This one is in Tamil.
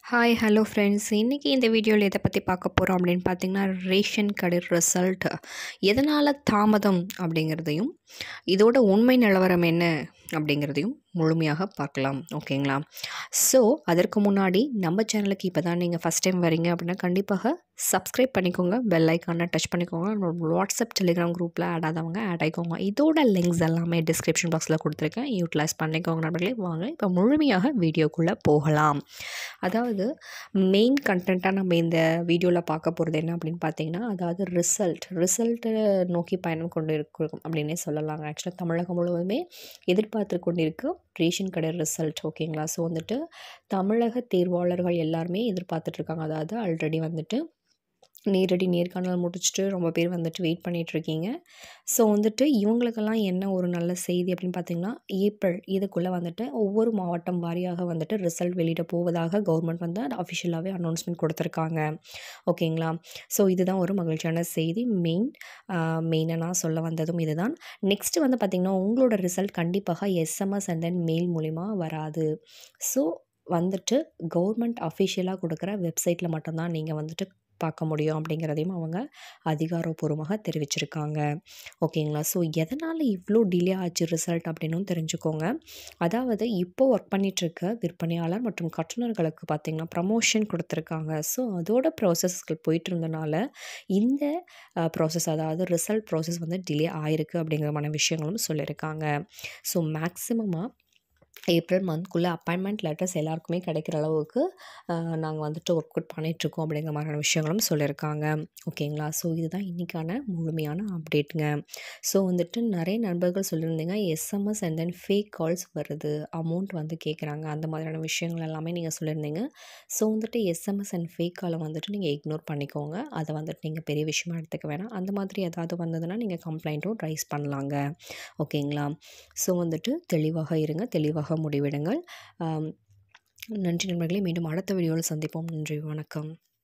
ஹாய் ஹலோ ஃப்ரெண்ட்ஸ் இன்றைக்கி இந்த வீடியோவில் எதை பற்றி பார்க்க போகிறோம் அப்படின்னு பார்த்தீங்கன்னா ரேஷன் கடை ரிசல்ட் எதனால் தாமதம் அப்படிங்கிறதையும் இதோட உண்மை நிலவரம் என்ன அப்படிங்கிறதையும் முழுமையாக பார்க்கலாம் ஓகேங்களா ஸோ அதற்கு முன்னாடி நம்ம சேனலுக்கு இப்போ தான் நீங்கள் ஃபஸ்ட் டைம் வரீங்க அப்படின்னா கண்டிப்பாக சப்ஸ்கிரைப் பண்ணிக்கோங்க பெல் ஐக்கானை டச் பண்ணிக்கோங்க நம்மளோட வாட்ஸ்அப் டெலிகிராம் குரூப்பில் ஆட் ஆதவங்க ஆட் ஆகிக்கோங்க இதோட லிங்க்ஸ் எல்லாமே டிஸ்கிரிப்ஷன் பாக்ஸில் கொடுத்துருக்கேன் யூட்டிலைஸ் பண்ணிக்கோங்க நண்பர்களே வாங்க இப்போ முழுமையாக வீடியோக்குள்ளே போகலாம் அதாவது மெயின் கண்டென்ட்டாக நம்ம இந்த வீடியோவில் பார்க்க போகிறது என்ன அப்படின்னு பார்த்தீங்கன்னா அதாவது ரிசல்ட் ரிசல்ட்டை நோக்கி பயணம் கொண்டு இருக்கும் அப்படின்னே சொல்லலாங்க ஆக்சுவலாக தமிழகம் முழுவதுமே எதிர்பார்த்து கொண்டிருக்கு ரேஷன் கடை ரிசல்ட் ஓகேங்களா ஸோ வந்துட்டு தமிழக தேர்வாளர்கள் எல்லாருமே எதிர்பார்த்துட்ருக்காங்க அதாவது ஆல்ரெடி வந்துட்டு நேரடி நேர்காணல் முடிச்சுட்டு ரொம்ப பேர் வந்துட்டு வெயிட் பண்ணிகிட்ருக்கீங்க ஸோ வந்துட்டு இவங்களுக்கெல்லாம் என்ன ஒரு நல்ல செய்தி அப்படின்னு பார்த்தீங்கன்னா ஏப்ரல் இதுக்குள்ளே வந்துட்டு ஒவ்வொரு மாவட்டம் வாரியாக வந்துட்டு ரிசல்ட் வெளியிட போவதாக கவர்மெண்ட் வந்து அஃபிஷியலாகவே அனௌன்ஸ்மெண்ட் கொடுத்துருக்காங்க ஓகேங்களா ஸோ இதுதான் ஒரு மகிழ்ச்சியான செய்தி மெயின் மெயினாக நான் சொல்ல வந்ததும் இதுதான் நெக்ஸ்ட்டு வந்து பார்த்திங்கன்னா உங்களோட ரிசல்ட் கண்டிப்பாக எஸ்எம்எஸ் அண்ட் தென் மெயில் மூலிமா வராது ஸோ வந்துட்டு கவர்மெண்ட் அஃபிஷியலாக கொடுக்குற வெப்சைட்டில் மட்டும்தான் நீங்கள் வந்துட்டு பார்க்க முடியும் அப்படிங்கிறதையும் அவங்க அதிகாரப்பூர்வமாக தெரிவிச்சிருக்காங்க ஓகேங்களா ஸோ எதனால் இவ்வளோ டிலே ஆச்சு ரிசல்ட் அப்படின்னும் தெரிஞ்சுக்கோங்க அதாவது இப்போ ஒர்க் பண்ணிகிட்ருக்க விற்பனையாளர் மற்றும் கட்டுநர்களுக்கு பார்த்திங்கன்னா ப்ரமோஷன் கொடுத்துருக்காங்க ஸோ அதோட ப்ராசஸ்கள் போயிட்டு இருந்தனால இந்த ப்ராசஸ் அதாவது ரிசல்ட் ப்ராசஸ் வந்து டிலே ஆயிருக்கு அப்படிங்கிறமான விஷயங்களும் சொல்லியிருக்காங்க ஸோ மேக்ஸிமமாக ஏப்ரல் மந்த்குள்ளே அப்பாயின்மெண்ட் லெட்டர்ஸ் எல்லாருக்குமே கிடைக்கிற அளவுக்கு நாங்கள் வந்துட்டு ஒர்க் அவுட் பண்ணிகிட்ருக்கோம் அப்படிங்கிற மாதிரியான விஷயங்களும் சொல்லியிருக்காங்க ஓகேங்களா ஸோ இதுதான் இன்றைக்கான முழுமையான அப்டேட்டுங்க ஸோ வந்துட்டு நிறைய நண்பர்கள் சொல்லியிருந்தீங்க SMS and then fake calls வருது அமௌண்ட் வந்து கேட்குறாங்க அந்த மாதிரியான விஷயங்கள் எல்லாமே நீங்கள் சொல்லியிருந்தீங்க ஸோ வந்துட்டு எஸ்எம்எஸ் அண்ட் ஃபேக் காலை வந்துட்டு நீங்கள் இக்னோர் பண்ணிக்கோங்க அதை வந்துட்டு நீங்கள் பெரிய விஷயமா எடுத்துக்க வேணாம் அந்த மாதிரி ஏதாவது வந்ததுன்னா நீங்கள் கம்ப்ளைண்ட்டும் ரைஸ் பண்ணலாங்க ஓகேங்களா ஸோ வந்துட்டு தெளிவாக இருங்க தெளிவாக முடிவெடுங்கள் நன்றி நண்பர்களே மீண்டும் அடுத்த வீடியோவில் சந்திப்போம் நன்றி வணக்கம்